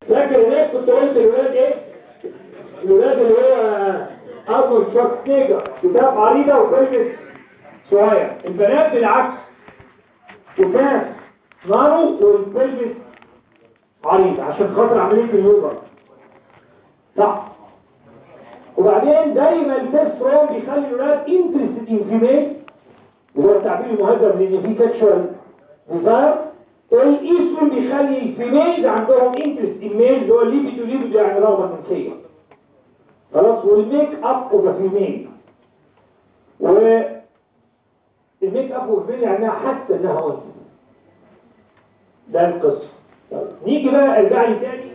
فاكر هناك كنت قلت الولاد ايه الولاد اللي هو ارنولد شوارزنيجر كتاب عريضه وكلمه صغير البنات بالعكس كتاب نارو والكلمه عريض عشان خاطر عمليه اليوبر صح وبعدين دايما التسترون بيخلي الولاد انترستد ان فيميل اللي هو التعبير المهذب لان في سكشوال ديزاير الايسترون بيخلي الفيميلز عندهم انترست ان ميل اللي هو الليبيدو ليبيدو يعني رغبه جنسيه خلاص والميك اب اوف فيميل و الميك اب اوف فيميل يعني حتى انها انثى ده القصه طيب نيجي بقى ارجع لي تاني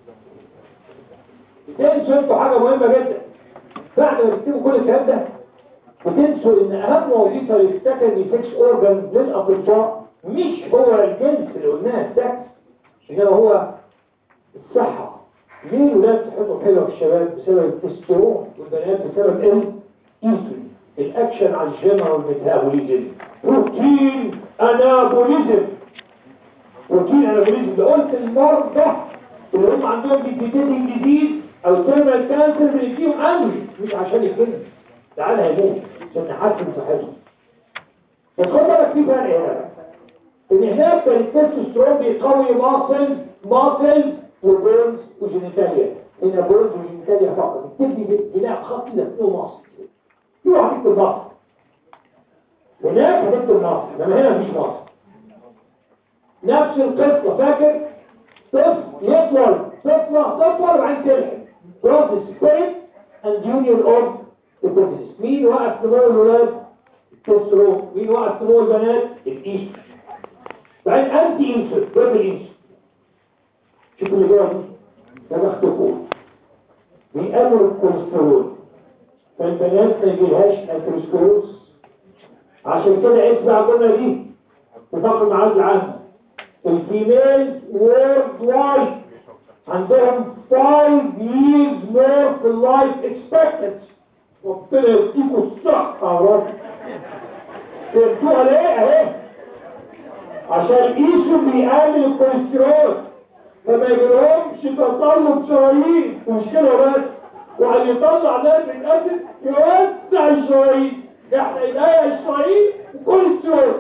تنسوا انتوا حاجه مهمه جدا بعد ما تكتبوا كل الكلام ده وتنسوا ان اهم وظيفه للسكندري سكس اورجان للاطباء مش هو الجنس اللي قلناها السكس انما هو الصحه ليه الولاد صحتهم حلوه في الشباب بسبب التستيرون والبنات بسبب الايستروجين الاكشن على الجنرال ميتابوليزم روتين انابوليزم روتين انابوليزم ده قلت المرضى اللي هم عندهم ديبيتيتنج ديزيز او تيرمال كانسر بنديهم انوي مش عشان الجن تعال هيموت عشان نحسن صحتهم بس خد بالك في فرق هنا بقى. ان هناك كان التستوستيرون بيقوي ماسل ماسل وبيرنز وجينيتاليا هنا بيرنز وجينيتاليا فقط بتدي بناء خط كده فيه ماسل في واحد يكتب ماسل هناك هتكتب ماسل انما هنا مفيش ماسل نفس القصه فاكر طفل يطول طفله تطول وبعدين تلحق بروسس سبيريت اند جونيور اوف البروسس مين وقف نمو الولاد التسترون مين وقف نمو البنات الايستر بعدين انتي انسر ضد الانسر شوفوا اللي جوه دي ده مختفون بيقلل الكوليسترول فالبنات ما يجيلهاش الكوليسترول عشان كده اسمع الجمله دي اتفق مع عبد العام الفيميل وورد وايد عندهم 5 years more في اللايف expectancy ربنا يديكوا الصحة يا رب فهمتوها ليه اهي عشان يقيسوا بيقلل الكوليسترول فما يجيلهمش تطلب شرايين مش كده بس وعلى يطلع ناتج اسيد يوسع الشرايين احنا يضيق الشرايين وكوليسترول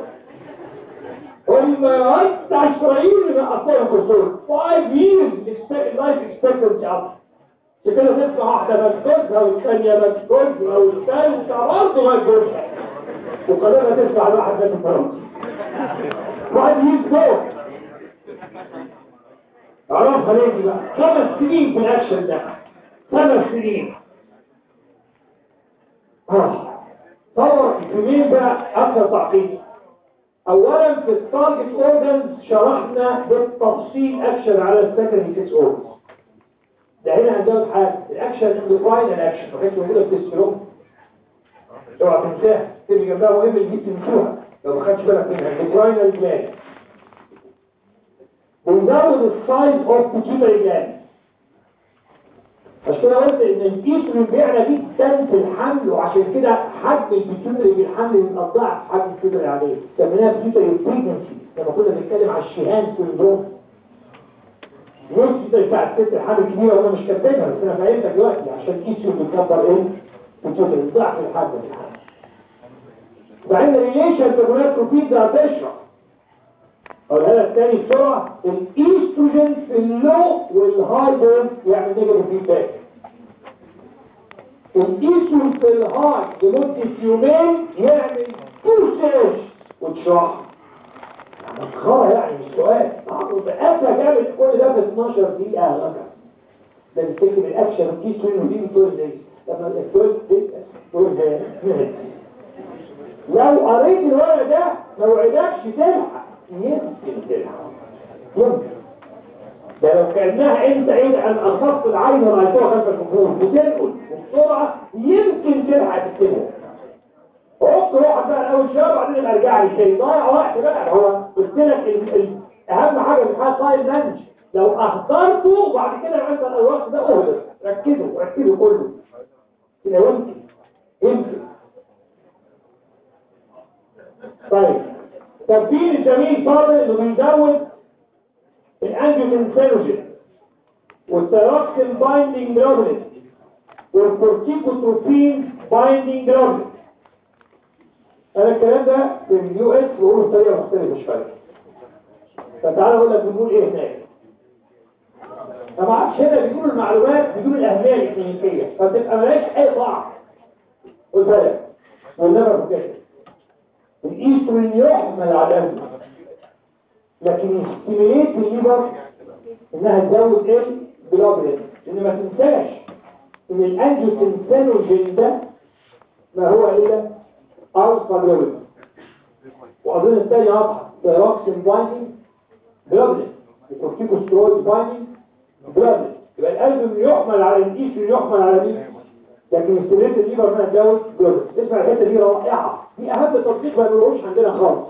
ولما يوسع الشرايين يبقى اصلا كوليسترول 5 years لايف expectancy up عشان كده تطلع واحدة ما تجوزها والثانية ما تجوزها والثالثة برضه ما تجوزها وقدرها تدفع الواحد ده من فرنسا واحد يجيب فوق عرفها ليه دي بقى خمس سنين في الاكشن ده خمس سنين اه طور الفيمين بقى اكثر تعقيد اولا في التارجت اورجنز شرحنا بالتفصيل اكشن على السكندري سيكس اورجنز ده هنا عندنا حاجه الاكشن اندوكراين الاكشن ما كانتش موجوده في التستيرون اوعى تنساها تيجي جنبها مهم دي تنسوها لو ما خدتش بالك منها الاندوكراين جلاند بنزود السايز اوف بيتيوتري جلاند عشان كده قلت ان الايستروجين بيعلى جدا في الحمل وعشان كده حجم البيتيوتري بالحمل يبقى ضعف حجم البيتيوتري عليه سميناها بيتيوتري بريجنسي لما كنا بنتكلم على الشهان سندروم نص بتاع الست الحمل كبيره وانا مش كاتبها بس انا فاهمتك دلوقتي عشان الايستروجين بيكبر ايه بيتيوتري ضعف الحجم الحمل وبعدين الريليشن تبونات بروتين ده هتشرح اقولها لك تاني بسرعه الايستروجين في اللو والهاي بون يعمل نيجاتيف فيدباك الايستروجين في الهاي لمده يومين يعمل بوشش وتشرح مسخره يعني مش سؤال بقى جابت كل ده في 12 دقيقه غدا ده بتكتب الاكشن الايستروجين ودي بتقول زي لما الدكتور تقول لو قريت الورق ده ما وعدكش تلحق يمكن تلحق يمكن ده لو كأنها انت ايه عن اخص العين ورأيتوها خلف الجمهور بتنقل وبسرعة يمكن تلحق تكتبها عقت روحك بقى الاول شويه وبعدين ارجع لي تاني ضايع وقت بقى هو قلت لك ال- ال- اهم حاجه في الحياه طايل منج لو اهدرته وبعد كده يبقى انت الوقت ده اهدر ركزوا ركزوا كله كده يمكن يمكن طيب تبديل الجميل فاضل انه بيزود الانجيوتنسينوجين والثيروكسين بايندينج جلوبولين والكورتيكوتروفين بايندينج جلوبولين انا الكلام ده في اليو اس بقوله بطريقه مختلفه شويه فتعالى اقول لك بنقول ايه هناك طبعا هنا بيقولوا المعلومات بدون الاهميه الاكلينيكيه فتبقى مالهاش اي ضعف خد بالك والنبر كده الايستروجين يحمل على القلب لكن يستيميليت الليفر انها تزود ايه بلاد لان ما تنساش ان الانجيوتنسينوجين ده ما هو الا الفا جلوبين واظن الثاني واضحه ثيروكسين بايندينج جلوبين الكورتيكوسترويد بايندينج جلوبين يبقى القلب يحمل على الايستروجين يحمل على مين لكن استمرت الليفر ما تزود جلوبين اسمع الحته دي رائعه دي اهم تطبيق ما بنقولوش عندنا خالص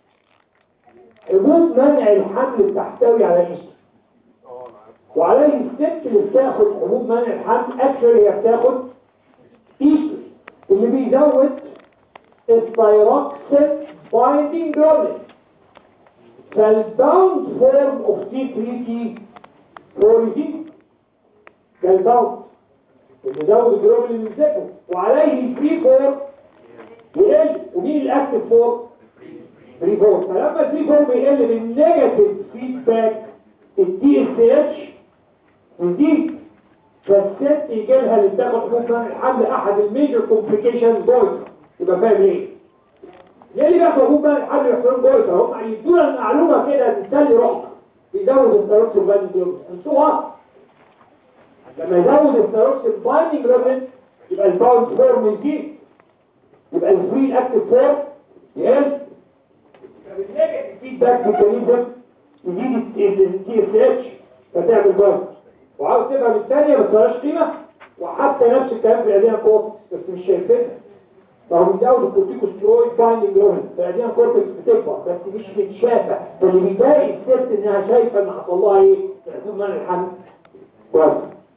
حبوب منع الحمل بتحتوي على ايستروجين وعليه الست اللي بتاخد حبوب منع الحمل اكشولي هي بتاخد ايستروجين اللي بيزود الثيروكسين بايندينج جلوبين فالباوند فورم اوف تي 3 تي 4 دي ده الباوند اللي زود الجلوبين اللي بيمسكه وعليه الفري فور يقل ومين الاكتف فور 3 4 فلما 3 4 بيقل بالنيجاتيف فيدباك الدي اس اتش يزيد فالست يجي لها اللي بتاخد حبوب منع الحمل احد الميجر كومبليكيشن بوينت يبقى فاهم ليه؟ ليه اللي بياخدوا حبوب منع الحمل يحصلون بوينت هم يدونا المعلومه كده تسلي روحك يزود الثيروكسين بايندنج جلوبين انسوها لما يزود الثيروكسين بايندنج جلوبين يبقى الباوند فورم يزيد يبقى الفري اكتف فورم يقل بالنيجاتيف فيدباك ميكانيزم يزيد التي اس اتش فتعمل باوند وعاوز تبقى بالثانية ما تبقاش قيمة وحتى نفس الكلام في الأديان كورتكس بس مش شايفينها فهو بيزود الكورتيكوسترويد بايندنج جلوبين فالأديان كورتكس بتكبر بس مش متشافة فاللي بيضايق الست إنها شايفة إن حصل لها إيه؟ محسوب من الحمل كويس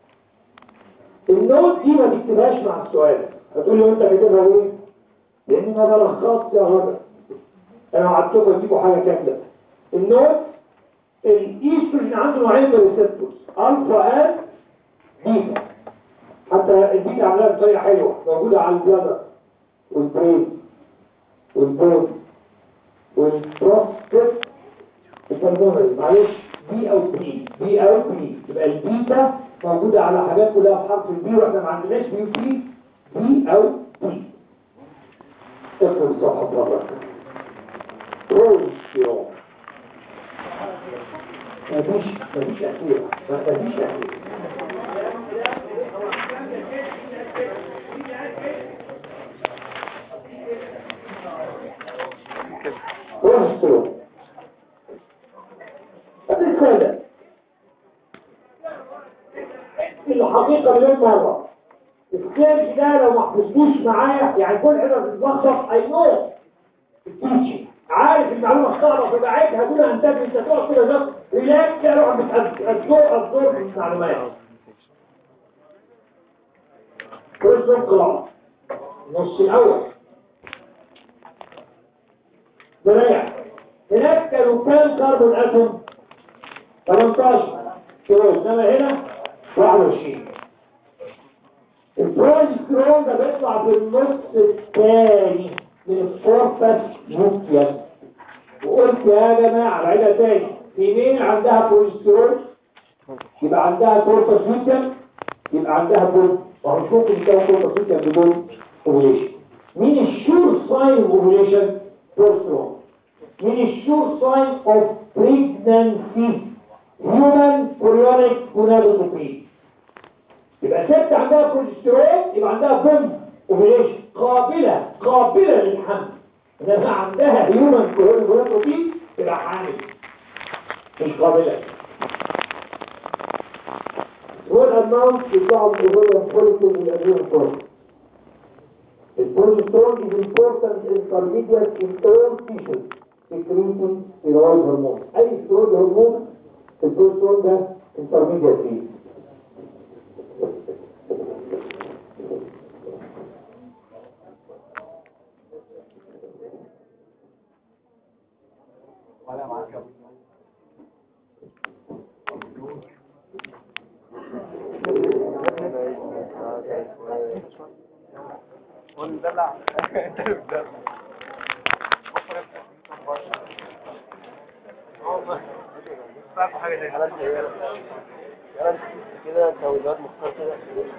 النوت دي ما تكتبهاش مع السؤال هتقول لي أنت كاتبها ليه؟ لأن ما بلخص يا هذا أنا وعدتكم أجيبوا حاجة كاملة النوت الايستروجين عنده نوعين من الريسبتورز الفا ان بيتا حتى البيتا عملها بطريقه حلوه موجوده على البلادر والبرين والبون والبروستات البلمونري معلش بي او بي بي او بي يبقى البيتا موجوده على حاجات كلها بحرف البي واحنا ما عندناش بي وبي بي او بي اقرا الصفحه بره بروستيرون مفيش مفيش أخيرة مفيش أخيرة وحصلوا الرسالة الحقيقة مليون مرة السيرج ده لو ما حفظتوش معايا يعني كل حاجة بتتلخبط اي نو التيتشنج عارف المعلومة صعبة فبعيدها دون أن تبني أنت تقعد كده زي ريلاكس يا روح بتأبزور أبزور من المعلومات كل قراءة النص الأول بريع هناك كانوا كام كربون أتوم 18 كيلو إنما هنا 21 البروجسترون ده بيطلع في النص الثاني من الفورفس نوكليس وقلت يا جماعة بعيدة تاني في مين عندها بروجسترون يبقى عندها فورفس نوكليس يبقى عندها بول ومش ممكن يكون فورفس نوكليس بدون اوفيليشن مين الشور ساين اوفيليشن بروجسترون مين الشور ساين اوف بريجنانسي هيومن كوريونيك جونادوتروبين يبقى ست عندها بروجسترون يبقى عندها بوم اوفيليشن قابلة قابلة للحمل إنما عندها هيومن كوريونيك يبقى حامل مش قابلة والأماونت بتاع الأوفيليان فوليكل والأدرينال فوليكل البروجسترون is important intermediate in all tissues secreting steroid hormone أي steroid هرمون البروجسترون ده intermediate فيه ولا معاك وندلع انت اللي بتدلع تعرفوا حاجه زي كده كده توجيهات مختار كده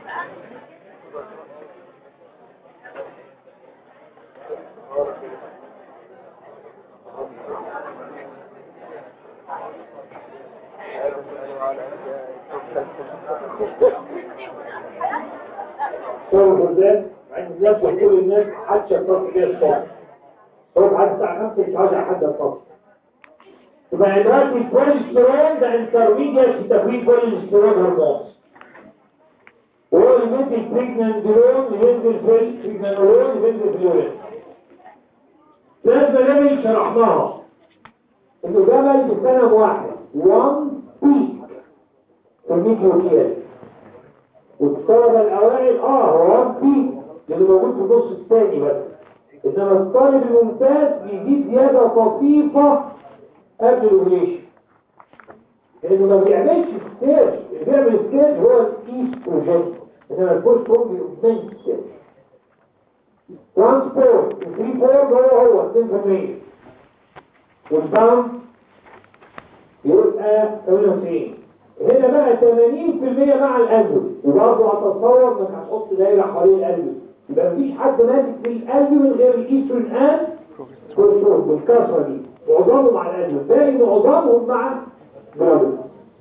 صور الغزال مع ان الناس وكل الناس محدش يتصل بيها الصبح صبح لحد الساعه 5 مش عايز حد يتصل يبقى دلوقتي الكوليسترول ده انترميديت في تكوين كوليسترول هرمون وهو اللي بيدي البريجنانزولون اللي ينزل في البريجنانولون اللي ينزل في اليورين ثلاث برامج شرحناها انه جبل بسنه واحد 1 بيك في الميكروكيال والطلبة الأوائل اه هو ربي اللي موجود في النص الثاني بس إنما الطالب الممتاز بيزيد زيادة طفيفة قبل الأوبريشن لأنه ما بيعملش ستيج اللي بيعمل ستيج هو الإيستروجين إنما البوست هو بيؤمن ستيج ترانسبورت 3 4 هو هو 2% والباوند يبقى 98 هنا بقى 80% مع القلب وبرضه هتصور انك هتحط دايره حوالين القلب يبقى مفيش حد ماسك في القلب من غير الايسترون ان كورسون بالكسره دي معظمهم مع القلب باقي معظمهم مع برادر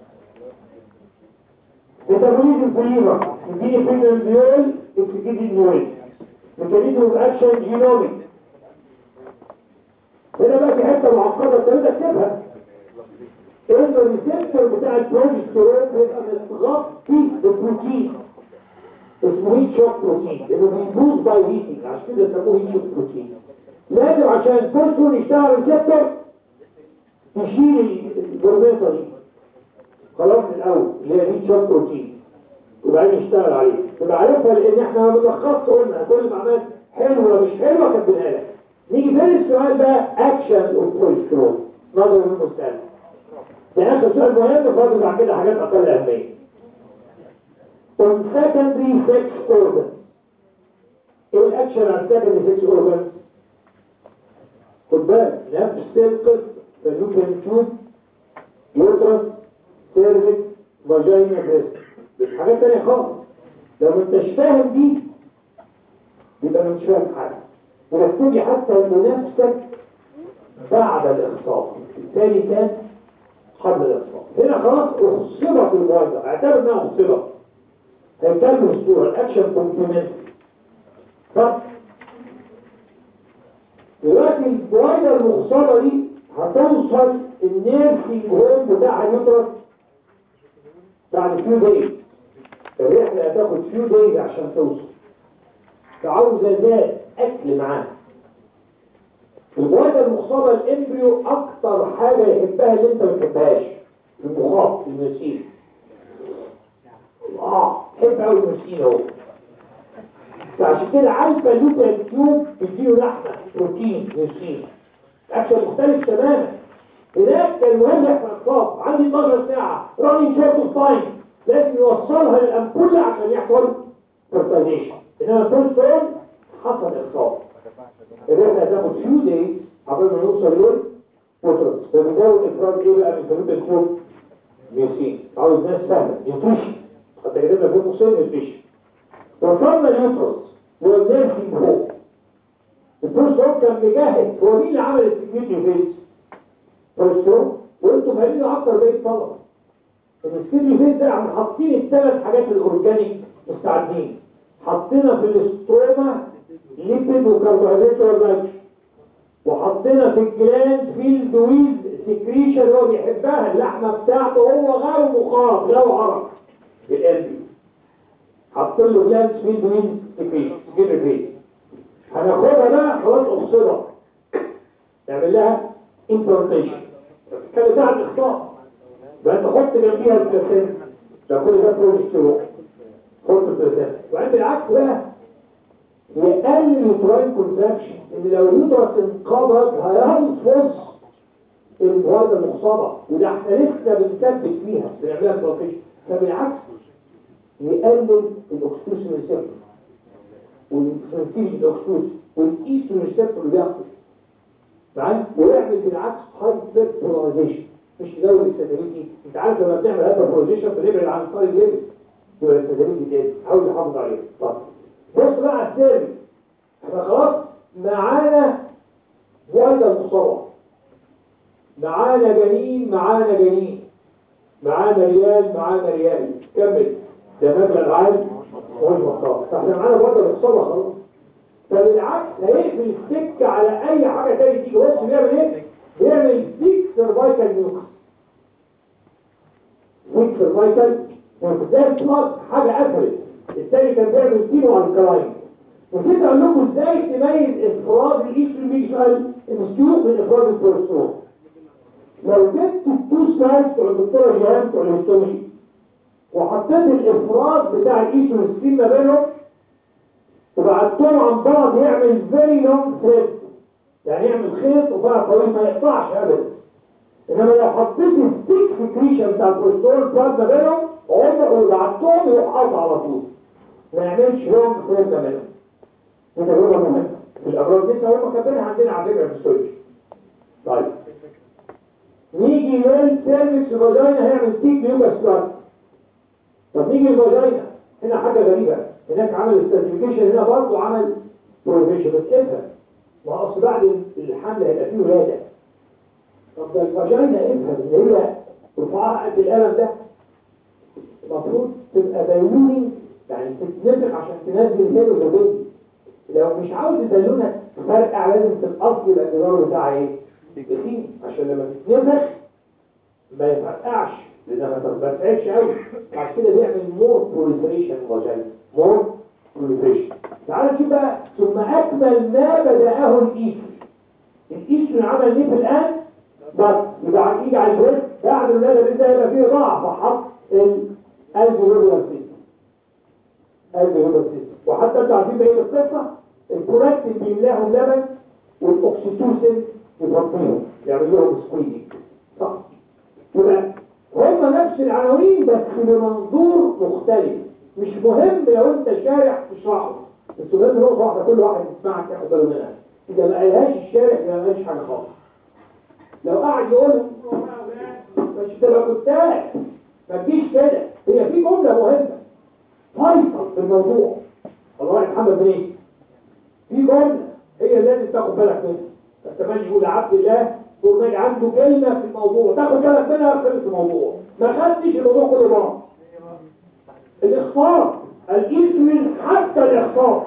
ميتابوليزم في الليفر يديني برينال اكسكيتد نيورين ميكانيزم اوف اكشن جينوميك هنا بقى في حته معقده انت تكتبها ان الريسبتور بتاع البروجسترون بيبقى متغطي ببروتين اسمه هيت شوك بروتين لانه بيبوظ باي هيتنج عشان كده سموه هيت شوك بروتين لازم عشان البروتون يشتغل ريسبتور تشيل الجرميطه دي خلاص من الاول اللي هي هيت شوك بروتين وبعدين يشتغل عليه تبقى عارفها لان احنا ما بنلخصش قلنا كل معلومات حلوه مش حلوه كاتبينها لك نيجي فين السؤال بقى اكشن اوف بروجسترون نظر المستقبل ده اخر سؤال مهم فاضل بعد كده حاجات اقل اهميه on secondary sex organ ايه الاكشن على secondary sex organ خد بالك نفس القصه فاللوكين تيوب يوترس سيرفكس فاجينا بريست مش حاجات تانية خالص لو ما انتش فاهم دي يبقى مش فاهم حاجه وركزي حتى لنفسك بعد الاخصاب الثاني كان قبل الإصابة هنا خلاص أخصبت الواجهة اعتبر انها أخصبت هيكمل الصورة الأكشن كومبلمنت طب دلوقتي الواجهة المخصبة دي هتوصل النيرسينج هوم بتاعها يدرس بعد فيو دايز الرحلة هتاخد فيو دايز عشان توصل فعاوزة ذات أكل معاها البويضة المخصبة الامبريو اكتر حاجة يحبها اللي انت ما بتحبهاش المخاط المسير اه تحب قوي المسكين اهو فعشان كده عارفه اللوكا التيوب بتديله لحمه بروتين مسكين اكشن مختلف تماما هناك كان مهم يحصل اصاب عندي 12 ساعه راني شورت اوف تايم لازم يوصلها للامبوله عشان يحصل فرتايزيشن انما البروستون حصل اصابه الرحله هتاخد فيو دايز قبل ما يوصل لون وترس فبيزود افراز ايه بقى من فلوت الكيوب ميوسين عاوز ناس فاهمه نيوتريشن حتى كده لنا فوق مصير نيوتريشن وصلنا اليوترس هو النيرسينج هوم البروستون كان مجهز هو مين اللي عمل السكيورتي فيس بروستون وانتم فاهمين اكتر بقيه الطلبه ان السكيورتي فيس ده عم حاطين الثلاث حاجات الاورجانيك مستعدين حطينا في الاستروما ليبيد وكربوهيدرات ونيتروجين وحطينا في الجلاند فيلد ويز سكريشن هو بيحبها اللحمه بتاعته هو غير مخاط لو عرق بالقلب حط له جلاند فيلد ويز سكريشن سكريشن هناخدها بقى خلاص اخصبها نعمل لها امبلانتيشن كان بتاع الاخطاء بقى تحط جنبيها البلاسينتا ده كل ده بروجستيرون حط البلاسينتا وبعدين بالعكس بقى يقلل اليوتراين كونتراكشن ان لو اليوترس انقبض هينفض البويضه المخصبه وده احنا لسه بنثبت فيها بنعملها بروفيشن فبالعكس يقلل الاكسيتوسين ريسبتور والفرنسيج الاكسوس والايستروجين ريسبتور اللي بيحصل معايا ويعمل بالعكس هايبر بولاريزيشن مش تزود الاستاتيبيتي انت عارف لما بتعمل هايبر بولاريزيشن بنبعد عن الطريق ليفل يبقى الاستاتيبيتي تاني حاول يحافظ عليها طب بص بقى على السيرفي احنا خلاص معانا والده مصور معانا جنين معانا جنين معانا ريال معانا ريال كمل ده مبلغ عالي ومش مختار فاحنا معانا والده مصور خلاص فبالعكس هيقفل السكة على اي حاجة تاني تيجي بص بيعمل ايه بيعمل ديك سيرفايكال نيوكس ديك سيرفايكال نيوكس ده بلس حاجة قفلت التاني كان بيعمل كيلو على الكلاين وكده اقول لكم ازاي تميز افراز الايستروجين سؤال المسيوق من افراز البروستون لو جبت التو سلايدز بتوع الدكتوره جيهان بتوع الهيستولوجي وحطيت الافراز بتاع الايستروجين ما بينهم وبعدتهم عن بعض يعمل فيري لونج ثريد يعني يعمل خيط وفرع طويل ما يقطعش ابدا انما لو حطيت الستيك سكريشن بتاع البروستول بلازما بينهم عمر وبعدتهم يروح قاطع على طول ما يعملش لونج ثريد ما بينهم دي تجربه مهمه في الامراض دي هم كاتبينها عندنا على فكره في الهيستولوجي طيب نيجي للسيرفكس فاجينا هيعمل ستيك ميوكاس بلازما طب نيجي للفاجينا هنا حاجه غريبه هناك عمل استاتيفيكيشن هنا برضه عمل بروفيشن بس افهم ما هو اصل بعد الحمل هيبقى فيه ولاده طب ده الفاجينا افهم ان هي رفعها قد القلم ده المفروض تبقى بالوني يعني تتنفخ عشان تنزل هيلو ده لو مش عاوز البالونه تفرقع لازم تتقص يبقى الجدار بتاعها ايه؟ تخين عشان لما تتنفخ ما يفرقعش لانها ما تتفرقعش قوي بعد كده بيعمل مور بروليفريشن فاجينا مور بروليفريشن تعال نشوف بقى ثم اكمل ما بداه الايستروجين الايستروجين عمل ايه في الان بس يبقى يجي على البريد بعد الولاده ده يبقى فيه ضعف فحط الالفيولار سيستم الفيولار سيستم وحتى انتوا عارفين بقيه القصه البرولاكتين بيملاهم لبن والاكسيتوسين يفضيهم يعمل لهم سكويدنج صح يبقى هم نفس العناوين بس بمنظور مختلف مش مهم لو انت شارع تشرحه بس مهم نقطه واحده كل واحد يسمعك ياخد باله منها اذا ما قالهاش الشارع ما قالهاش حاجه خالص لو قعد يقول مش تبقى كتاب ما تجيش كده هي في جمله مهمه فيصل في الموضوع الله محمد بن في جمله هي اللي لازم تاخد بالك منها انت ماشي يقول عبد الله تقول عنده كلمه في الموضوع تاخد بالك منها في الموضوع ما خدتش الموضوع كله بعض الاخطار الانسولين حتى الاخطار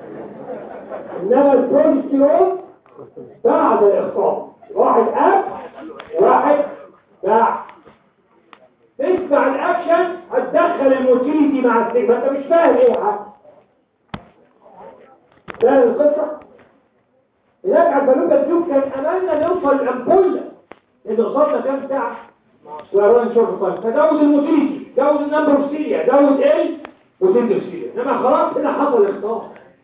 انما البروجستيرون بعد الاخطار واحد قبل واحد بعد تسمع الاكشن هتدخل الموتيليتي مع السيجما انت مش فاهم ايه حاجه فاهم القصه هناك على البالوكه تشوف كان املنا نوصل الامبوله اللي قصادنا كام ساعه وقررنا نشوف الطيب فزود الموتيليتي زود النمبر اوف سيريا زود ال وتنزل سيريا انما خلاص هنا حصل اخطاء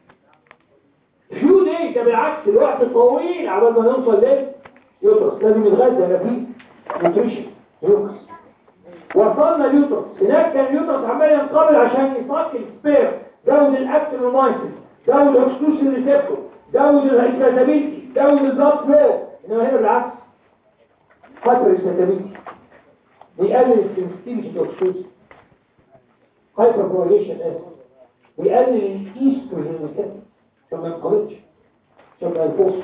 شو ليه ده بالعكس الوقت طويل عبال ما نوصل ليه يوترس لازم يتغذى يبقى فيه نوتريشن يوكس وصلنا اليوترس هناك كان اليوترس عمال ينقبض عشان يصك السبير زود الاكسل والمايسل زود الاكسكلوشن ريسبتور زود الهيستابيلتي زود البلاد فلو انما هنا بالعكس فتر الهيستابيلتي بيقلل السنسيتيفيتي للاكسكلوشن هايبر كورليشن اس بيقلل الايستروجين ريسبتور عشان ما ينقبضش عشان ما ينفصش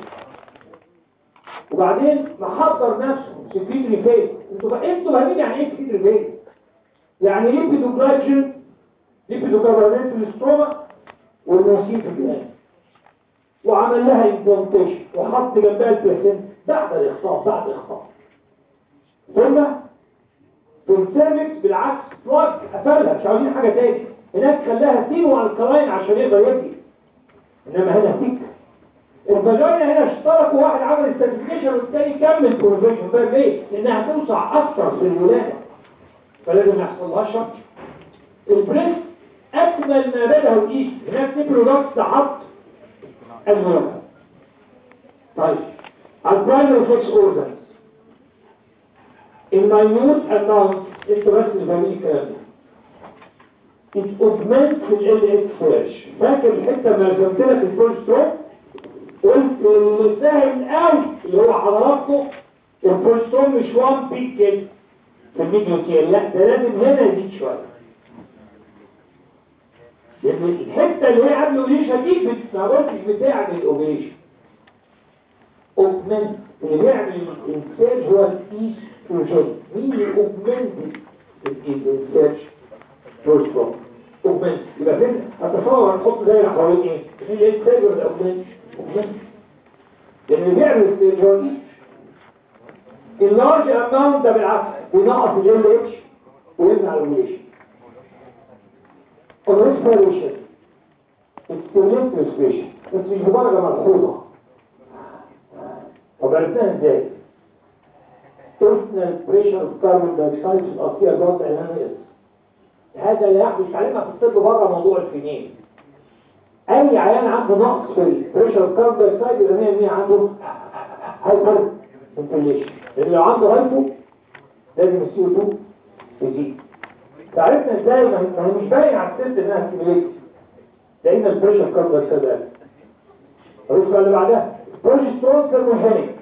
وبعدين محضر نفسه سكريتري فيز انتوا بقى انتوا فاهمين يعني ايه سكريتري فيز يعني ليبيدوجلايكشن ليبيدوكاربونات في الاستوما والموسيقى في الآن وعمل لها امبلانتيشن وحط جنبها البلاسين بعد الاخطاء بعد الاخطاء ثم في السيرفكس بالعكس بلاج قفلها مش عاوزين حاجه تاني هناك خلاها سينو الكلاين عشان يقدر يبني انما هنا فيك الفاجينا هنا اشتركوا واحد عمل استاتيفيكيشن والتاني كمل بروفيشن فاهم ليه؟ لانها توسع اكتر في الولاده فلازم يحصل لها شرط البريس اكمل ما بدا الايد هناك في برودكت حط الولاده طيب البرايمري فيكس اورجانز الماينوت اماونت انتوا بس اللي فاهمين الكلام ده it augments ال LH سيرش فاكر الحته ما رسمت لك البروجسترون قلت اللي سهل قوي اللي هو حضراتكم البروجسترون مش وان بيك كده في الميديو تير لا ده لازم هنا يزيد شويه لان الحته اللي هي قبل الاوبريشن دي بت- ما قلتش بتعمل الاوبريشن اوجمنت اللي بيعمل الانسيرج هو الايستروجين مين اللي اوجمنت الانسيرج بروستروم اوجمنت يبقى فين هتصور هنحط دايره حوالين ايه مين الانسيرج ولا اوجمنت اوجمنت لان اللي بيعمل الانسيرج هو الايست اللارج اماونت ده بالعكس بينقص ال اتش ويمنع الاوبريشن الريسبيريشن الستيميليت ريسبيريشن بس مش بدرجه ملحوظه طب عرفناها ازاي؟ personal pressure of carbon dioxide في الأطفية الضغط الأمامي هذا لا يحدث تعلمها في الطب بره موضوع الفينين أي عيان عنده نقص في البريشر اوف كاربون دايوكسيد يبقى 100% عنده هايبر انفليشن لأن لو عنده هايبو لازم السي او 2 يزيد تعرفنا ازاي ما هي ما هي مش باين على الست انها ستيميليت لان البريشر كاربون دايوكسيد قل الرسمه اللي بعدها بروجسترون ثيرموجينيك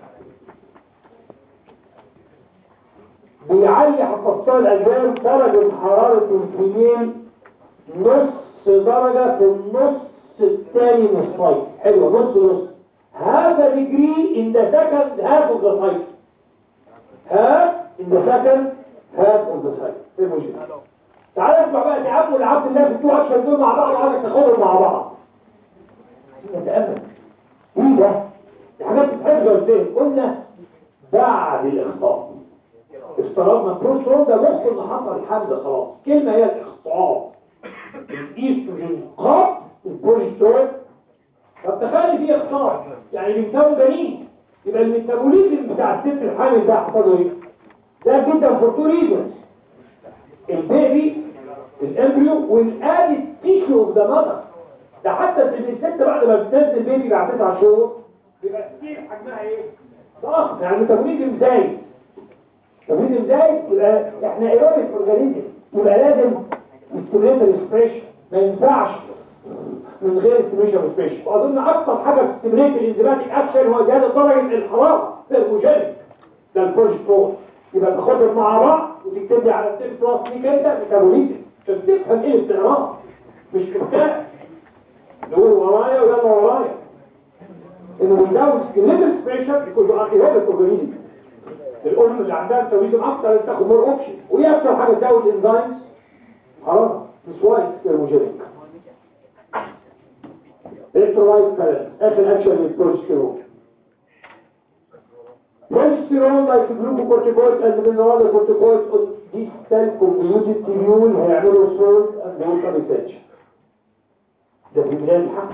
بيعلي حفاظتها الأجوال درجة حرارة الفيميل نص درجة في النص الثاني من الصيف حلوة نص نص هذا degree in the second half of the cycle half in the second half of the cycle ثيرموجينيك تعالى اسمع بقى تعبوا العبد الله في التو اكشن دول مع بعض وعايزك تاخدهم مع بعض نتأمل ايه ده؟ دي حاجات بتتحفظ ازاي؟ قلنا بعد الاخطاء افترضنا البروسترون ده مخ ان حصل الحمل خلاص كلمة هي الاخطاء الايستروجين قبل البروسترون طب تخيل فيه اخطاء يعني بيكتبوا جنين يبقى الميتابوليزم بتاع الست الحامل ده حصل له ايه؟ ده جدا فور تو ريزونز البيبي الامبريو والادي تيشو اوف ذا ماذر ده حتى ان الست بعد ما بتنزل البيبي بعد تسع شهور بيبقى كتير حجمها ايه؟ ضخم يعني الميتابوليزم زايد الميتابوليزم زايد يبقى احنا ايروبيك اورجانيزم يبقى لازم ستيميليت ريسبريشن ما ينفعش من غير ستيميليشن ريسبريشن واظن اكثر حاجه بتستيميليت الانزيماتيك اكشن هو زياده درجه الحراره ثيرموجينيك ده البروجسترون يبقى تاخدهم مع بعض وتكتب لي على التيب كلاس دي كده ميتابوليزم عشان تفهم ايه الاستعراض مش كفايه نقول ورايا ويلا ورايا انه بيزود ستيميليت ريسبريشن بيكون ايروبيك اورجانيزم الام اللي عندها ميتابوليزم اكتر تاخد مور اوبشن وهي اكتر حاجه تزود انزيمز خلاص مش وايت ثيرموجينيك الكترولايت كلام اخر اكشن للبروجستيرون progesterone like glucocorticoids and mineralocorticoids on distal convoluted tubule هيعملوا صوت and local retention ده في بداية الحق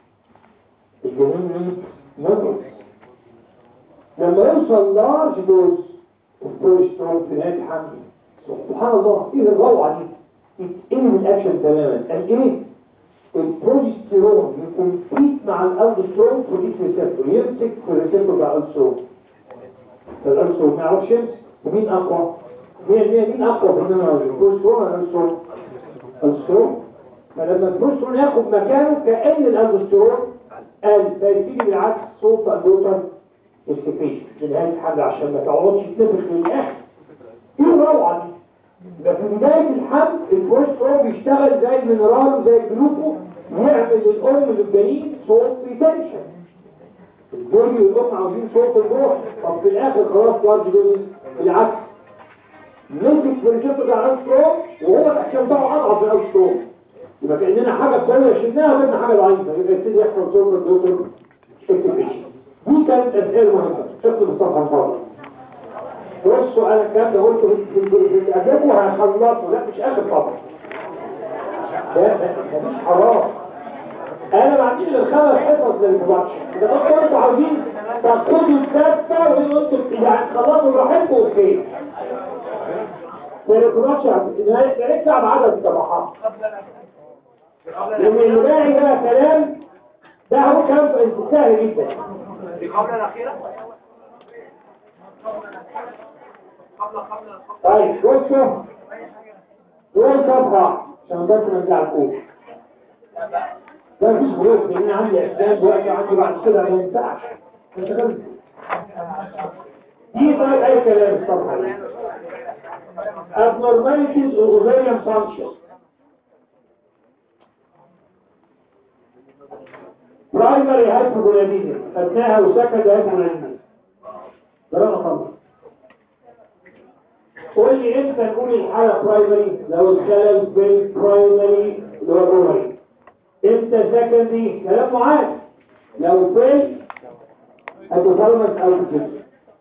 الجنين نيد لما يوصل لارج دوز البروجسترون في نهاية الحمل سبحان الله ايه الروعة دي يتقلب الاكشن تماما قال ايه البروجسترون يكمبيت مع الالدوسترون في ديك ريسبتور يمسك في الريسبتور بتاع الالدوسترون الالدوسترون ما يعرفش يمسك ومين اقوى مين مين مين اقوى في النمو البروجسترون ولا الالدوسترون الالدوسترون فلما البروجسترون ياخد مكانه كأن الالدوسترون قال فيبتدي بالعكس صوت الدوتر السكريشن لنهاية الحمل عشان ما تقعدش تنفخ للاخر ايه الروعة دي يبقى في بداية الحمل البروسترون بيشتغل زي المينرال وزي الجلوكو يعمل للأم للجنين صوت ريتنشن الجوري والأم عاوزين صوت الروح طب في الآخر خلاص لارج دوز بالعكس مسك في الريسبتور بتاع الأوسترون وهو الأكشن بتاعه أضعف من الأوسترون يبقى كأننا حاجة قوية شلناها بدنا حاجة ضعيفة يبقى يبتدي يحصل صوت الدوتر اكتيفيشن دي كانت أسئلة مهمة اكتب الصفحة الفاضية بصوا انا الكلام ده قلته في الاداب وهخلصه لا مش اخر طبعا لا مفيش حرام انا ما عنديش غير خمس حصص للبرودكشن اذا كنتوا انتوا عاوزين تاخدوا الدفه وانتوا يعني تخلصوا براحتكم اوكي البرودكشن بقيت تعب عدد الصفحات لان اللي باقي بقى كلام ده هو كلام سهل جدا القبلة الأخيرة قبل قبل طيب بصوا دول صفحة عشان بس نرجع الكوب لا مفيش غلط لان انا عندي اسنان دلوقتي عندي بعد كده ما ينفعش مش غلط دي بقى اي كلام الصفحه دي abnormalities of ovarian function primary hypogonadism خدناها وسكند hypogonadism درجة خمسة قول لي امتى نقول الحالة برايمري لو الخلل في البرايمري اللي هو الرومري امتى سكندري كلام معاد لو في هتفرمس او الجسم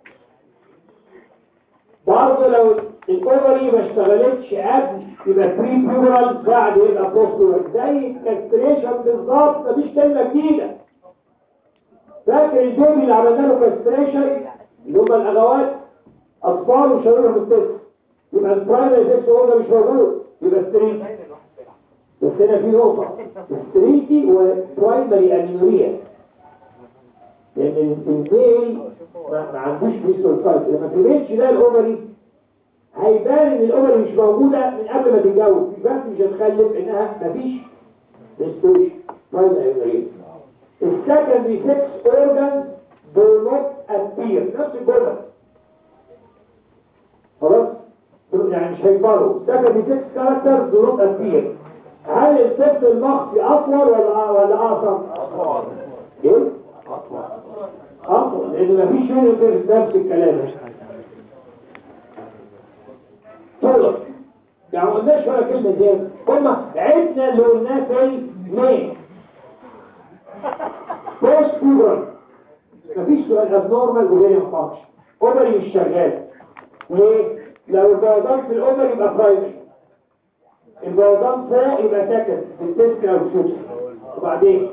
برضه لو الاوفري ما اشتغلتش قبل يبقى بري بيورال بعد يبقى بوست زي الكاستريشن بالظبط مفيش كلمه جديده فاكر البيبي اللي عملنا له كاستريشن اللي هم الاغوات اطفال وشرورهم بالطفل يبقى البرايمري سيكس اوردر مش موجود يبقى ستريت بس هنا في نقطه ستريتي وبرايمري انيوريا لان الميل ما ما عندوش ريسورسات لما تبينش ده الاوفري هيبان ان الاوفري مش موجوده من قبل ما تتجوز مش بس مش هتخلف انها مفيش ريسورس برايمري انيوريا السكندري سكس اورجان do not appear نفس الجمله خلاص يعني مش هيكبروا secondary sex characters do not appear هل الطفل المخفي اطول ولا ولا اقصر؟ ايه؟ اطول لان مفيش منه غير نفس الكلام طول يعني ما قلناش ولا كلمه زياده هما عدنا اللي قلناه في المين بوست بيبرال مفيش سؤال ابنورمال وغير فانكشن اوفري مش شغال ليه؟ لو البيضان في الاوفر يبقى برايمري البيضان فوق يبقى سكن في التسكن او السوشن وبعدين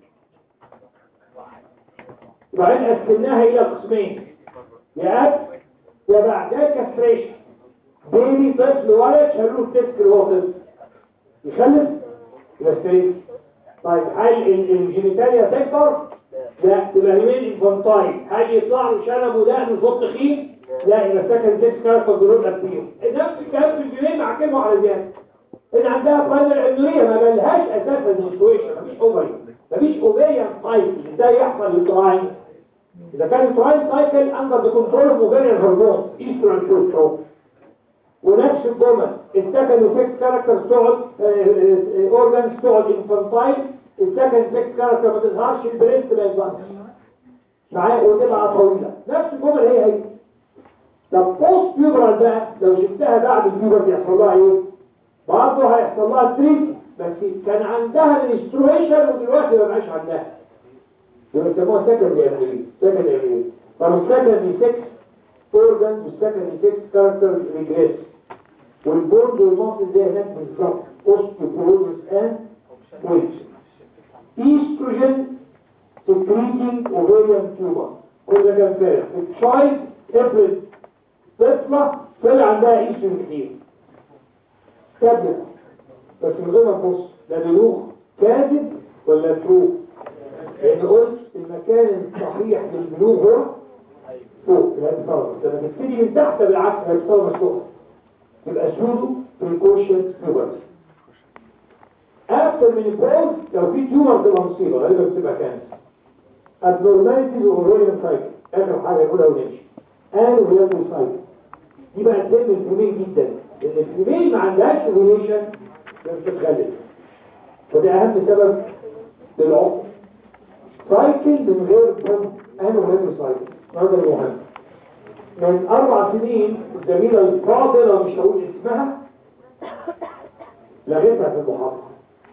وبعدين قسمناها الى قسمين يا اب يا بعدها كاستريشن بيبي طفل ولد شالوه التسكن وهو طفل يخلف يبقى ستريت طيب هل ال- الجينيتاليا تكبر؟ لا تبقى هيمين انفانتايل هل يطلع له شنب ودقن وصوت تخين؟ لا يبقى سكن سكس كاركتر جروب اكتيف نفس الكلام في الجنين مع كلمه على زياده ان عندها برايمر انوريا ما بلهاش اساسا سيتويشن مفيش اوفري مفيش اوفيريان سايكل ازاي يحصل التراين اذا كان التراين سايكل اندر ذا كنترول اوف اوفيريان هرمون ايسترون بروسترون ونفس الجمل السكند سكس كاركتر تقعد اورجانز تقعد انفانتايل السكند سكس كاركتر ما تظهرش البريست ما يظهرش معايا وتبقى طويله نفس الجمل هي هي طب بوست بيبرال بقى لو شفتها بعد البيبر يحصل لها ايه برضه هيحصل لها تريت بس كان عندها الانسترويشن ودلوقتي ما بقاش عندها يبقى يسموها سكندري انجلي سكندري انجلي طب السكندري 6 اورجانز والسكندري 6 كاركتر ريجريس والبورد والمصل زي هناك بالظبط اوستيوبروزس اند ويتش ايستروجين سكريتنج اوفيريان تيوبر كل ده كان فارق التشايلد افرض طفلة طلع عندها ايستروجين كتير كذب بس من غير ما تبص ده بلوغ كاذب ولا تروح لان قلت المكان الصحيح للبلوغ هو فوق الهيبوثالاموس لما تبتدي من تحت بالعكس الهيبوثالاموس فوق يبقى سودو بريكوشن بيوبرتي اكتر من البوز لو في تيومر تبقى مصيبه غالبا بتبقى كانسر abnormalities of ovarian cycle اخر حاجه يقولها ونمشي قالوا رياضي سايكل دي بقى تهم الفيميل جدا لان الفيميل ما عندهاش اوفيليشن مش بتخلف وده اهم سبب للعقم سايكل من غير بوم انا رياضي سايكل هذا المهم من اربع سنين الزميله الفاضله مش هقول اسمها لغيتها في المحاضره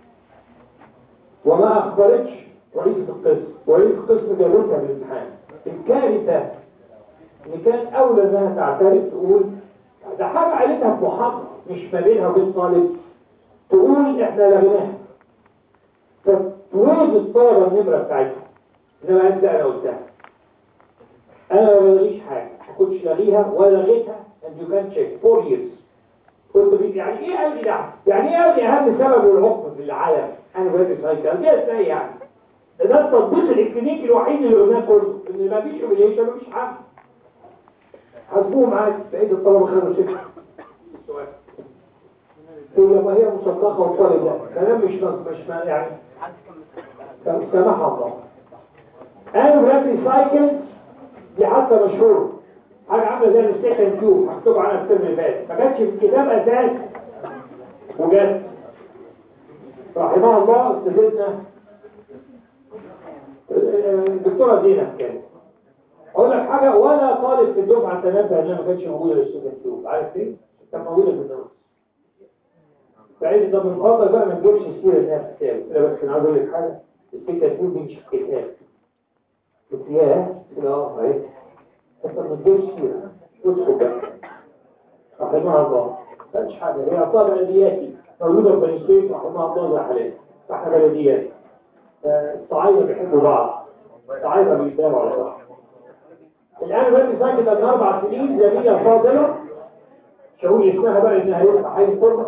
وما اخبرتش رئيسة القسم ورئيس القسم جابتها بالامتحان الكارثة ان كان اولى انها تعترف تقول ده حاجة قالتها في محاضرة مش ما بينها وبين طالب تقول احنا لغيناها فتويز الطلبة النمرة بتاعتها انما انت انا قلتها انا ما بلغيش حاجة ما كنتش لاغيها ولا لغيتها and you can check four years قلت لي يعني ايه قال لي ده يعني ايه قال لي اهم سبب العقم في العالم انا بقول سايكل دي ازاي يعني ده ده التطبيق الكلينيكي الوحيد اللي قلناه كله ان ما فيش اوبليشن مفيش حل حاسبوه معاك بقيت الطلبه خدوا شكل السؤال هي ما هي مصدقة وطالب لا كلام مش مش ما- يعني سمح الله قالوا رابي سايكل دي حتى مشهور حاجة عاملة زي الستيكن تيوب مكتوب عنها الترم اللي فات ما كانتش في الكتاب أساس وجت رحمها الله استفدنا الدكتورة زينب كانت اقول لك حاجة ولا طالب في الدفعة تنبه انها ما كانتش موجودة للستيكن تيوب عارف ليه؟ كانت موجودة في النص فعيد ده من فضلك بقى ما تجيبش السيرة انها في الكتاب لا بس انا عايز اقول لك حاجة الستيكن تيوب دي مش في الكتاب قلت ياه قلت له اه اهي انت ما تجيبش سيرة ادخل بقى رحمها الله ما كانش حاجة هي أعطاها بلدياتي موجودة في بني سويف رحمها الله زي حالات فاحنا بلديات آه، الصعايدة بيحبوا بعض الصعايدة بيتابعوا على بعض الآن بني ساكت من أربع سنين زميلة فاضلة شاور اسمها بقى إنها يفتح حي القربة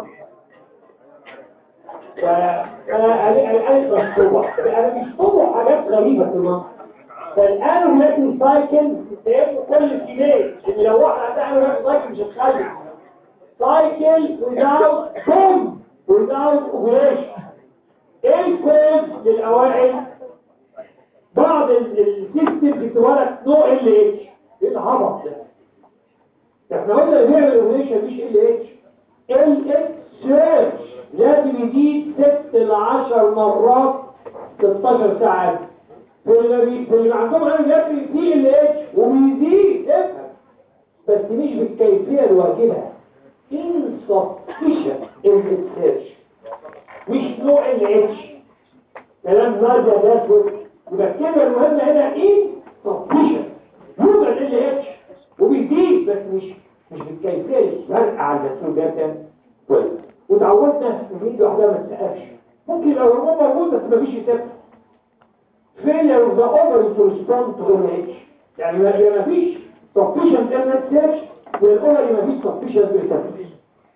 فأنا قالت مشطوبة أنا مش طبع حاجات غريبة في مصر فالآن بني سايكل تقابل كل الكبير إن لو واحد عندها بني سايكل مش هتخلي سايكل without boom without ovulation ايه الكود للأوائل بعض السيستم بتتولد نوع ال اتش ايه الهبط ده احنا قلنا اللي بيعمل اوفيشن مش ال اتش ال اتش سيرش لازم يزيد 6 ل 10 مرات 16 ساعة في اللي بي- في اللي عندهم عامل ياكل في ال اتش وبيزيد افهم بس مش بالكيفية الواجبة insufficient in the search مش نوع ال اتش كلام ناجح ده يبقى الكلمة المهمة هنا ايه sufficient يوجد ال اتش وبيزيد بس مش مش بالكيفية الفرق على المسؤول ده كويس وتعودنا ان ايد واحدة ما تسقفش ممكن يبقى الهرمون موجود بس مفيش يسقف failure of the ovary to respond to LH يعني ما ما فيش sufficient LH والاوفري ما فيش sufficient receptors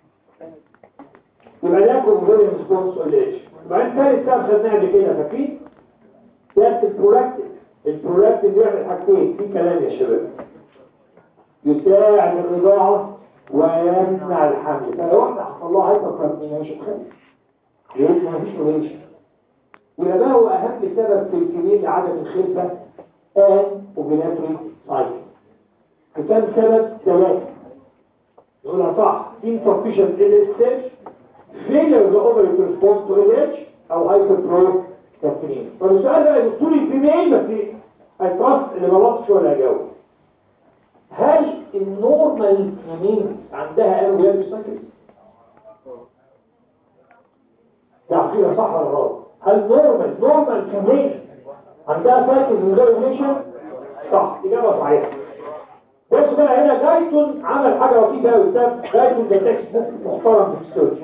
يبقى ده كونفيريم ريسبونس LH وبعدين ثالث سبب خدناها قبل كده فاكرين؟ ده البرولاكتين البرولاكتين بيعمل حاجتين في كلام يا شباب يساعد الرضاعة ويمنع الحمل فلو واحدة حصل لها هايبر مش هتخلف ليه؟ ما فيش ريليشن ويبقى ده هو أهم سبب في الكبير لعدم الخلفة آن وبناتري سايكل كان سبب ثلاثة يقولها صح insufficient LSH failure of the ovary to respond to LH أو hyperprolactination طب السؤال بقى يا دكتور الفيميل بس التراست اللي ما غلطش ولا هجاوب هل النورمال فيميل عندها أنويات سايكل؟ تعقيدة صح ولا غلط؟ هل نورمال نورمال فيميل عندها سايكل من غير اوفيشن؟ صح إجابة صحيحة بص بقى هنا جايتون عمل حاجة لطيفة قوي كتاب جايتون ده تكست بوك محترم في السيرش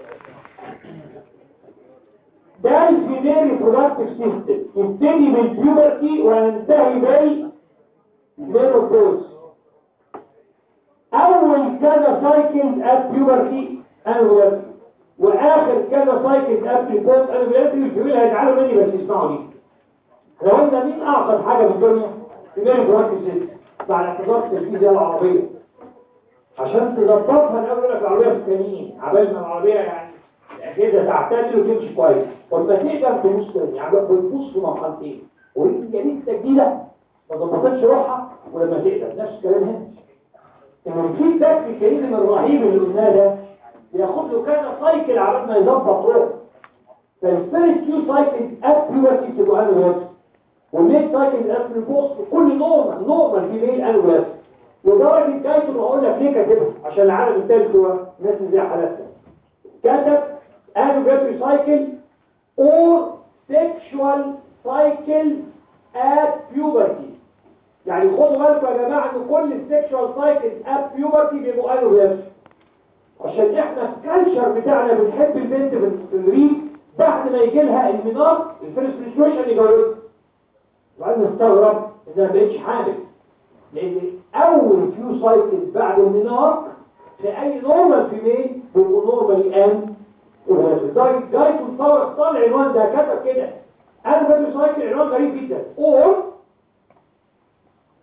ده الفيميل ريبرودكتيف سيستم يبتدي بالبيوبرتي وينتهي بالمينوبوز أول كذا سايكلز ات بيوبرتي أنولاس وآخر كذا سايكلز ات ريبوز أنولاس الفيميل هيتعالوا مني بس يسمعوا لي لو قلنا مين أعقد حاجة في الدنيا فيميل ريبرودكتيف سيستم مع الاعتبار التركيزية العربية عشان تظبطها الأول لك العربية في التانيين عبال ما العربية يعني كده تعتدل وتمشي كويس ولما تقدر تبص تاني يعني بتبص في مرحلتين وانت لسه جديدة ما ظبطتش روحها ولما تقدر نفس الكلام هنا ان الفيدباك في الكريم الرهيب اللي قلناه ده بياخد له كذا سايكل على ما يظبط روحه فالفيرست كيو سايكل اب بيوبرتي بتبقى انا ويب والميد سايكل اب البوست كل نورمال نورمال في ميل انا ويب ودرجه جايته ما اقول لك ليه كاتبها عشان العالم الثالث هو الناس اللي زي حالاتنا كتب anniversary cycle or sexual cycle at puberty يعني خدوا بالكم يا جماعة ان كل السكشوال سايكل at puberty بيبقوا anniversary عشان احنا الكالتشر بتاعنا بنحب البنت في الريف بعد ما يجي لها المنار الفيرست menstruation يجوزها وبعدين نستغرب انها ما بقتش حامل لان اول فيو سايكلز بعد المنار في اي نورمال فيميل بيبقوا نورمالي ان جاي جاي تصور اختار العنوان ده كتب كده انا بدي سايكل عنوان غريب جدا اور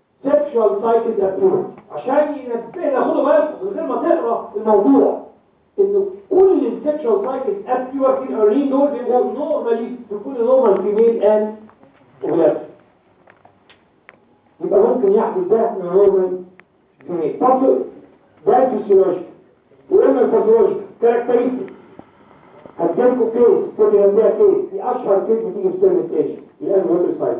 سيكشوال سايكل ابيورنس عشان ينبهنا خدوا بالكم من غير ما تقرا الموضوع ان كل السكشوال سايكل ات بيورتي الارين دول بيبقوا نورمالي في كل نورمال فيميل ان وولاد يبقى ممكن يحدث ده من نورمال فيميل طب ده الفسيولوجي واما الفسيولوجي كاركترستيك هتجيلكوا كيس كنت جنبيها كيس دي اشهر كيس بتيجي في سيرفيتيشن الان وورد سايكل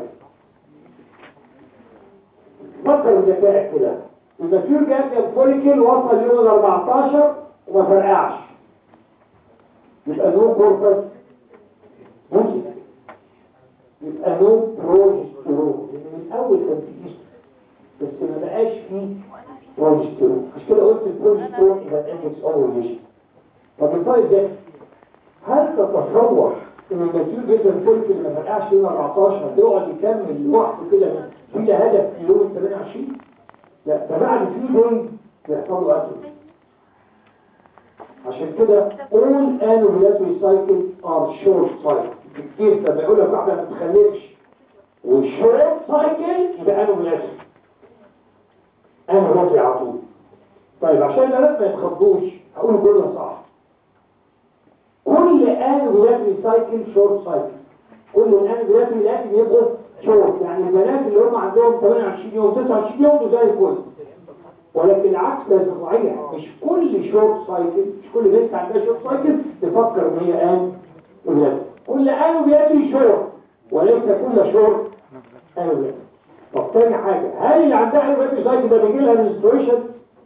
فكر بذكائك كده الماتيور جاب فوليكل وصل يوم ال 14 وما فرقعش يبقى نو كوربس ممكن يبقى نو بروجسترون لان من الاول كان في بس ما بقاش فيه بروجسترون مش كده قلت البروجسترون يبقى اندكس اوفريشن طب الطيب ده هل تتصور ان الماتيور جدا فوليكل ما فرقعش يوم 14 يقعد يكمل لوحده كده بلا هدف في يوم 28 لا ده بعد في دين يحصل له قتل عشان كده all annual cycle are short cycle كتير لما يقول لك واحده ما تخلفش والشورت سايكل يبقى annual annual على طول طيب عشان الناس ما يتخضوش هقول كله صح كل annual cycle short cycle كل الانويات لازم يبقوا شورت يعني البنات اللي هم عندهم 28 يوم 29 يوم دول زي الفل ولكن العكس لازم صحيح مش كل شورت سايكل مش كل بنت عندها شورت سايكل تفكر ان هي ان ولاد كل ان بيجري شورت وليس كل شورت ان ولاد طب تاني حاجه هل اللي عندها ان بيجري سايكل ده بيجي لها منستريشن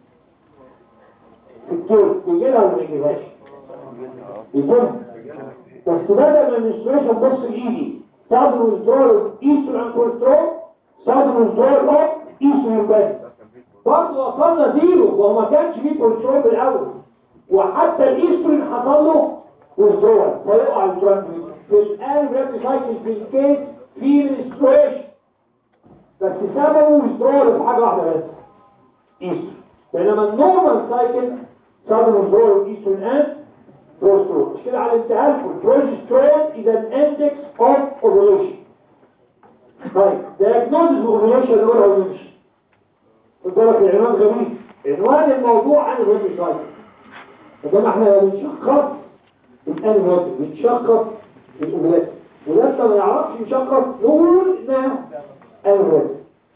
في الجلد بيجي لها ولا ما بيجيلهاش؟ بيجي لها بس بدل ما المنستريشن بص لايدي صدر وزدرول ايسترون عن كوليسترول صدر وزدرول اوف ايسترون بس برضه وصلنا زيرو وهو ما كانش فيه كوليسترول بالاول وحتى الايسترون حصل له وزدرول فيقع الزدرول في الان ريبي سايكل في الكيس في منستريشن بس سببه وزدرول في حاجه واحده بس ايسترون بينما النورمال سايكل صدر وزدرول ايسترون اند بروسترون مش كده على انتهاء لكم بروجسترون is an index of ovulation طيب diagnosis of ovulation نقولها ونمشي خد بالك العنوان غريب عنوان الموضوع عن الريبي سايكل فده احنا بنشخص الانوات بنشخص الاوفولات ولسه ما يعرفش يشخص نقول انها انوات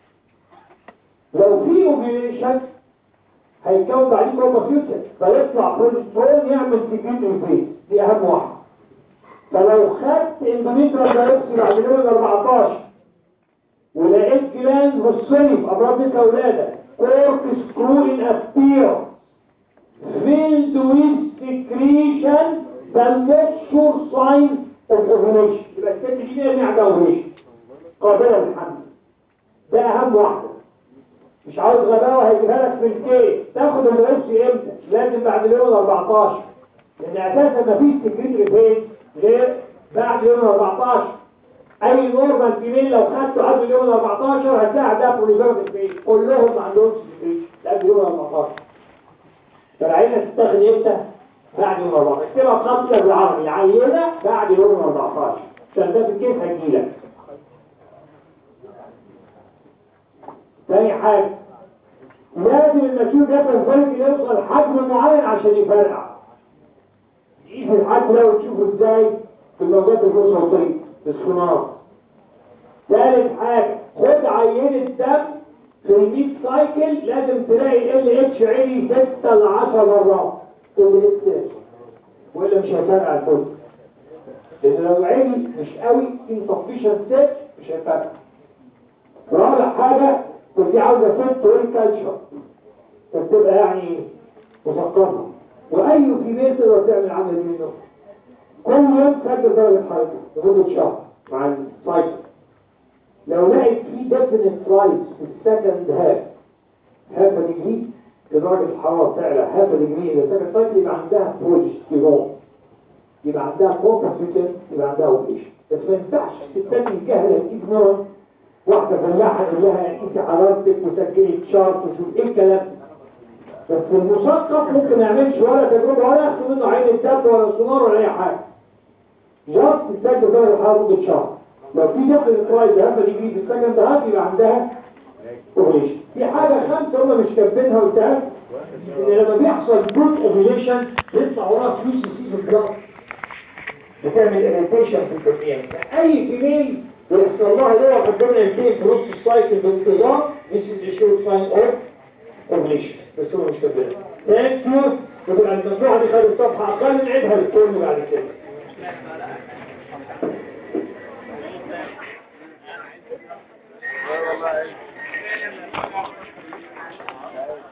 لو في اوفيليشن هيكون بعدين بروبوفيوتر فيطلع بروجسترون يعمل سكريت ريفيس دي اهم واحده فلو خدت اندوميترال بايوبسي بعد اليوم 14 ولقيت جلاند بصني في امراض الاولاده كورك سكرو ان ابير filled with secretion the sure sign of ovulation يبقى الست دي يعني عندها ovulation قابله للحمل ده اهم واحده مش عاوز غباوة هيجيبها لك في الكيس تاخد الرئيس امتى لازم بعد اليوم ال 14 لان اساسا مفيش سكريت ريفين غير بعد اليوم ال 14 اي نورمال فيميل لو خدته قبل اليوم ال 14 هتلاقي عندها بوليزارة البيت كلهم ما عندهمش سكريت قبل اليوم ال 14 فالعينة تتاخد امتى؟ بعد يوم 14 اكتبها خمسة بالعربي عينة بعد يوم ال 14 عشان ده في الكيس هيجيلك تاني حاجة لازم المسيور ده الفرق يوصل حجم معين عشان يفرقع تقيس الحجم ده وتشوفه ازاي في الموجات الصوتية في السونار ثالث حاجة خد عينة دم في الميت سايكل لازم تلاقي ال اتش عالي 6 ل 10 مرات ال اتش والا مش هيفرقع الكل لان لو عالي مش قوي insufficient set مش هيفرقع رابع حاجة كنت عاوزة ست وين كالشر فتبقى يعني مثقفة وأي فيميل تقدر تعمل عمل منه كل يوم تسجل درجة حرارة لمدة شهر مع السايكل لو لقيت في definite rise في السكند هاف هاف ديجري درجة الحرارة تعلى هاف ديجري إذا سكند سايكل يبقى عندها بروجستيرون يبقى عندها كومباسيتن يبقى عندها اوبليشن بس ما ينفعش الستات الجهلة الإجنورنت واحدة فلاحة تقول لها انت حرارتك وسجلي شارت وشوف ايه الكلام بس المثقف ممكن ما يعملش ولا تجربة ولا ياخد منه عين الدم ولا سونار ولا اي حاجة جاست تسجل درجة الحرارة مدة شهر لو في دخل ترايز هفه دي في السكند هاف يبقى عندها اوبريشن في حاجة خمسة هم مش كاتبينها قدام ان لما بيحصل جود اوفيليشن بيطلع وراه فلوس سي في البلاد بتعمل اريتيشن في البروتين اي فيميل بيحصل لها اللي هو ربنا ينتهي في نص السايكل بانتظام this is a short sign of ovulation بس هو مش كده ثانك يو وتبقى المجموعه دي خدت صفحه اقل نعيدها للترم بعد كده